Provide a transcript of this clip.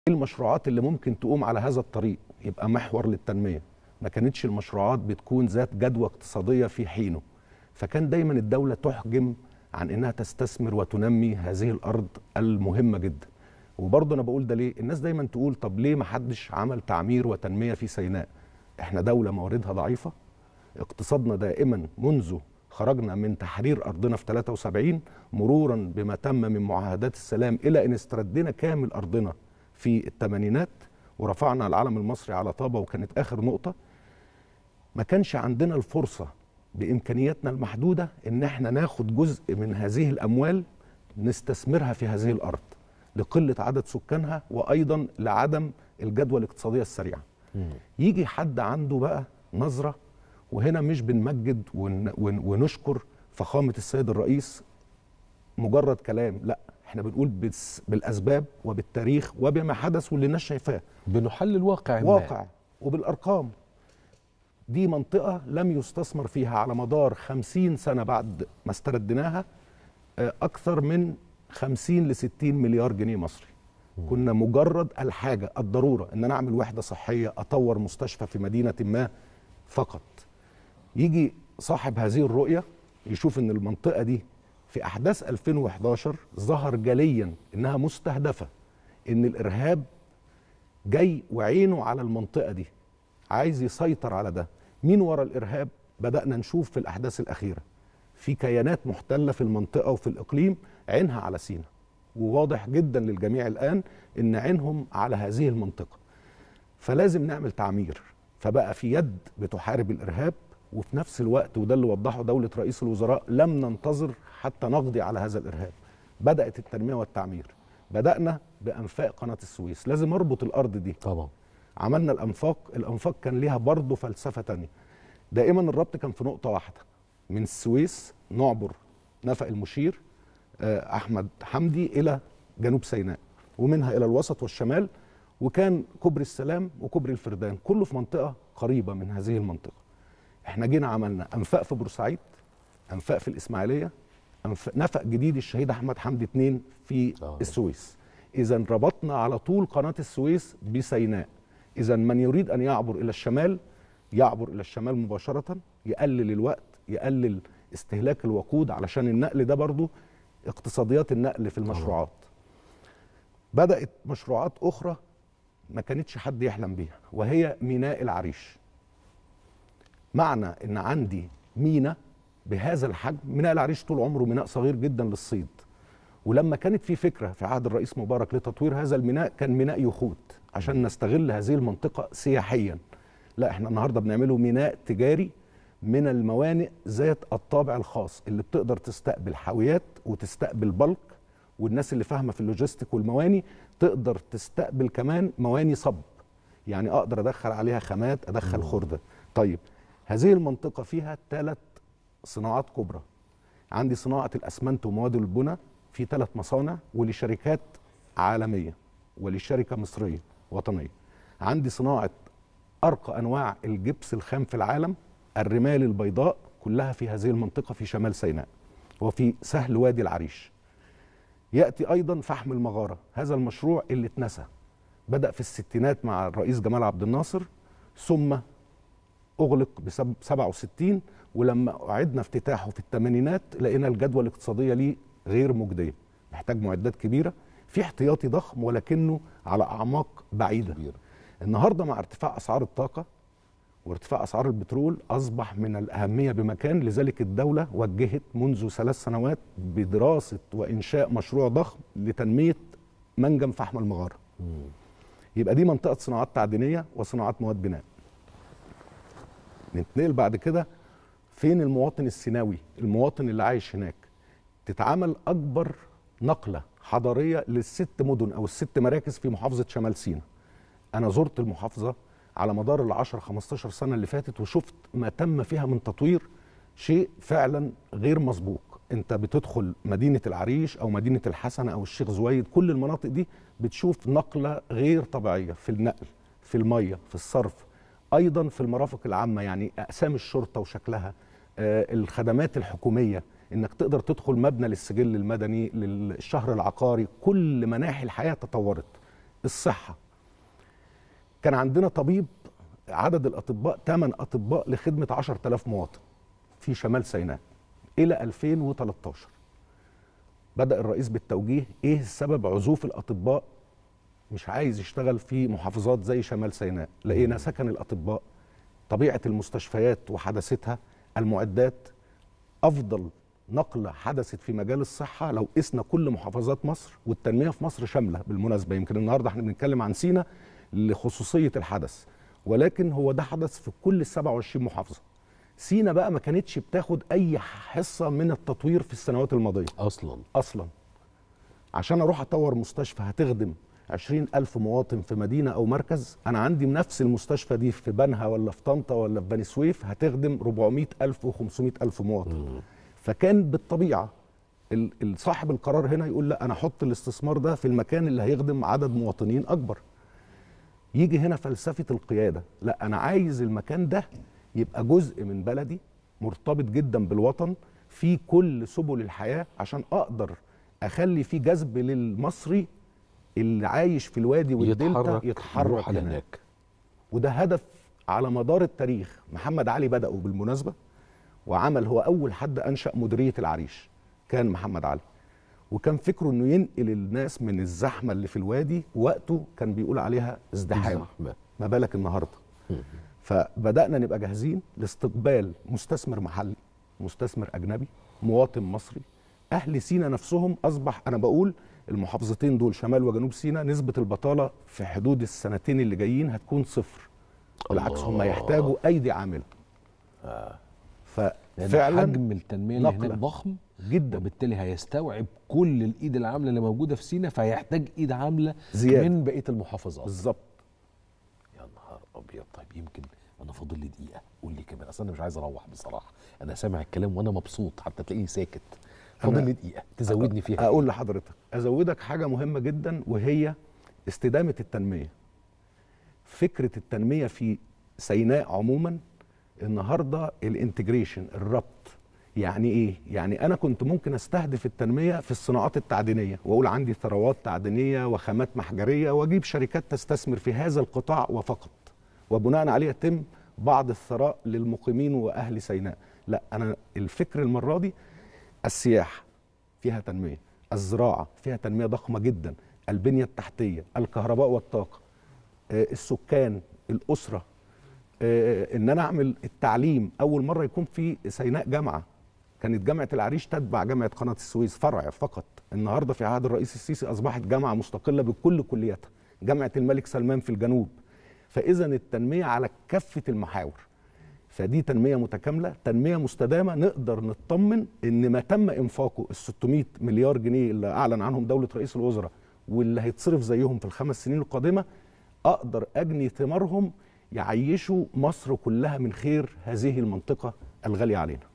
ايه المشروعات اللي ممكن تقوم على هذا الطريق يبقى محور للتنميه ما كانتش المشروعات بتكون ذات جدوى اقتصاديه في حينه فكان دايما الدوله تحجم عن انها تستثمر وتنمي هذه الارض المهمه جدا وبرضه انا بقول ده ليه الناس دايما تقول طب ليه ما حدش عمل تعمير وتنميه في سيناء احنا دوله مواردها ضعيفه اقتصادنا دائما منذ خرجنا من تحرير ارضنا في 73 مرورا بما تم من معاهدات السلام الى ان استردينا كامل ارضنا في الثمانينات ورفعنا العلم المصري على طابه وكانت اخر نقطه ما كانش عندنا الفرصه بامكانياتنا المحدوده ان احنا ناخد جزء من هذه الاموال نستثمرها في هذه الارض لقله عدد سكانها وايضا لعدم الجدوى الاقتصاديه السريعه. يجي حد عنده بقى نظره وهنا مش بنمجد ون ون ونشكر فخامه السيد الرئيس مجرد كلام لا احنا بنقول بس بالاسباب وبالتاريخ وبما حدث واللي الناس شايفاه بنحلل واقع واقع وبالارقام دي منطقه لم يستثمر فيها على مدار خمسين سنه بعد ما استردناها اكثر من خمسين لستين مليار جنيه مصري كنا مجرد الحاجه الضروره ان انا اعمل وحده صحيه اطور مستشفى في مدينه ما فقط يجي صاحب هذه الرؤيه يشوف ان المنطقه دي في احداث 2011 ظهر جليا انها مستهدفه ان الارهاب جاي وعينه على المنطقه دي عايز يسيطر على ده مين ورا الارهاب بدانا نشوف في الاحداث الاخيره في كيانات محتله في المنطقه وفي الاقليم عينها على سينا وواضح جدا للجميع الان ان عينهم على هذه المنطقه فلازم نعمل تعمير فبقى في يد بتحارب الارهاب وفي نفس الوقت وده اللي وضحه دوله رئيس الوزراء لم ننتظر حتى نقضي على هذا الارهاب بدات التنميه والتعمير بدانا بانفاق قناه السويس لازم اربط الارض دي طبعا عملنا الانفاق الانفاق كان ليها برضه فلسفه تانية دائما الربط كان في نقطه واحده من السويس نعبر نفق المشير احمد حمدي الى جنوب سيناء ومنها الى الوسط والشمال وكان كوبري السلام وكوبري الفردان كله في منطقه قريبه من هذه المنطقه احنا جينا عملنا انفاق في بورسعيد انفاق في الاسماعيليه أنفاق نفق جديد الشهيد احمد حمدي اثنين في آه. السويس اذا ربطنا على طول قناه السويس بسيناء اذا من يريد ان يعبر الى الشمال يعبر الى الشمال مباشره يقلل الوقت يقلل استهلاك الوقود علشان النقل ده برضو اقتصاديات النقل في المشروعات بدات مشروعات اخرى ما كانتش حد يحلم بيها وهي ميناء العريش معنى ان عندي ميناء بهذا الحجم ميناء العريش طول عمره ميناء صغير جدا للصيد ولما كانت في فكره في عهد الرئيس مبارك لتطوير هذا الميناء كان ميناء يخوت عشان نستغل هذه المنطقه سياحيا لا احنا النهارده بنعمله ميناء تجاري من الموانئ ذات الطابع الخاص اللي بتقدر تستقبل حاويات وتستقبل بلك والناس اللي فاهمه في اللوجيستيك والمواني تقدر تستقبل كمان مواني صب يعني اقدر ادخل عليها خامات ادخل خرده طيب هذه المنطقه فيها ثلاث صناعات كبرى عندي صناعه الاسمنت ومواد البناء في ثلاث مصانع ولشركات عالميه ولشركه مصريه وطنيه عندي صناعه ارقى انواع الجبس الخام في العالم الرمال البيضاء كلها في هذه المنطقه في شمال سيناء وفي سهل وادي العريش ياتي ايضا فحم المغاره هذا المشروع اللي اتنسى بدا في الستينات مع الرئيس جمال عبد الناصر ثم اغلق بسبب 67 ولما اعدنا افتتاحه في الثمانينات لقينا الجدوى الاقتصاديه ليه غير مجديه محتاج معدات كبيره في احتياطي ضخم ولكنه على اعماق بعيده كبيرة. النهارده مع ارتفاع اسعار الطاقه وارتفاع اسعار البترول اصبح من الاهميه بمكان لذلك الدوله وجهت منذ ثلاث سنوات بدراسه وانشاء مشروع ضخم لتنميه منجم فحم المغاره مم. يبقى دي منطقه صناعات تعدينيه وصناعات مواد بناء ننتقل بعد كده فين المواطن السيناوي المواطن اللي عايش هناك تتعمل اكبر نقله حضاريه للست مدن او الست مراكز في محافظه شمال سيناء انا زرت المحافظه على مدار ال 10 15 سنه اللي فاتت وشفت ما تم فيها من تطوير شيء فعلا غير مسبوق انت بتدخل مدينه العريش او مدينه الحسنه او الشيخ زويد كل المناطق دي بتشوف نقله غير طبيعيه في النقل في الميه في الصرف ايضا في المرافق العامه يعني اقسام الشرطه وشكلها آه الخدمات الحكوميه انك تقدر تدخل مبنى للسجل المدني للشهر العقاري كل مناحي الحياه تطورت الصحه كان عندنا طبيب عدد الاطباء 8 اطباء لخدمه 10000 مواطن في شمال سيناء الى 2013 بدا الرئيس بالتوجيه ايه السبب عزوف الاطباء مش عايز يشتغل في محافظات زي شمال سيناء لقينا سكن الاطباء طبيعه المستشفيات وحدثتها المعدات افضل نقله حدثت في مجال الصحه لو قسنا كل محافظات مصر والتنميه في مصر شامله بالمناسبه يمكن النهارده احنا بنتكلم عن سينا لخصوصيه الحدث ولكن هو ده حدث في كل ال 27 محافظه سينا بقى ما كانتش بتاخد اي حصه من التطوير في السنوات الماضيه اصلا اصلا عشان اروح اطور مستشفى هتخدم عشرين ألف مواطن في مدينة أو مركز أنا عندي نفس المستشفى دي في بنها ولا في طنطا ولا في بني سويف هتخدم 400 ألف و500 ألف مواطن فكان بالطبيعة ال- ال- صاحب القرار هنا يقول لا أنا أحط الاستثمار ده في المكان اللي هيخدم عدد مواطنين أكبر يجي هنا فلسفة القيادة لا أنا عايز المكان ده يبقى جزء من بلدي مرتبط جدا بالوطن في كل سبل الحياة عشان أقدر أخلي في جذب للمصري اللي عايش في الوادي والدلتا يتحرك يتحرك يروح على هناك هناك وده هدف على مدار التاريخ محمد علي بدأه بالمناسبة وعمل هو أول حد أنشأ مديرية العريش كان محمد علي وكان فكره انه ينقل الناس من الزحمه اللي في الوادي وقته كان بيقول عليها ازدحام زحمة. ما بالك النهارده فبدانا نبقى جاهزين لاستقبال مستثمر محلي مستثمر اجنبي مواطن مصري اهل سينا نفسهم اصبح انا بقول المحافظتين دول شمال وجنوب سينا نسبه البطاله في حدود السنتين اللي جايين هتكون صفر بالعكس هم الله. يحتاجوا ايدي عامله لان ففعلا حجم التنميه اللي نقلة. هناك ضخم جدا وبالتالي هيستوعب كل الايد العامله اللي موجوده في سينا فهيحتاج ايد عامله زيادة. من بقيه المحافظات بالظبط يا نهار ابيض طيب يمكن انا فاضل لي دقيقه قول لي كمان اصل انا مش عايز اروح بصراحه انا سامع الكلام وانا مبسوط حتى تلاقيني ساكت فاضل أنا- لي دقيقه تزودني فيها اقول لحضرتك ازودك حاجه مهمه جدا وهي استدامه التنميه فكره التنميه في سيناء عموما النهارده الانتجريشن الربط يعني ايه يعني انا كنت ممكن استهدف التنميه في الصناعات التعدينيه واقول عندي ثروات تعدينيه وخامات محجريه واجيب شركات تستثمر في هذا القطاع وفقط وبناء عليه يتم بعض الثراء للمقيمين واهل سيناء لا انا الفكر المره دي السياحه فيها تنميه الزراعه فيها تنميه ضخمه جدا البنيه التحتيه الكهرباء والطاقه آه، السكان الاسره آه، ان انا اعمل التعليم اول مره يكون في سيناء جامعه كانت جامعه العريش تتبع جامعه قناه السويس فرع فقط النهارده في عهد الرئيس السيسي اصبحت جامعه مستقله بكل كلياتها جامعه الملك سلمان في الجنوب فاذا التنميه على كافه المحاور فدي تنميه متكامله تنميه مستدامه نقدر نطمن ان ما تم انفاقه ال 600 مليار جنيه اللي اعلن عنهم دوله رئيس الوزراء واللي هيتصرف زيهم في الخمس سنين القادمه اقدر اجني ثمارهم يعيشوا مصر كلها من خير هذه المنطقه الغاليه علينا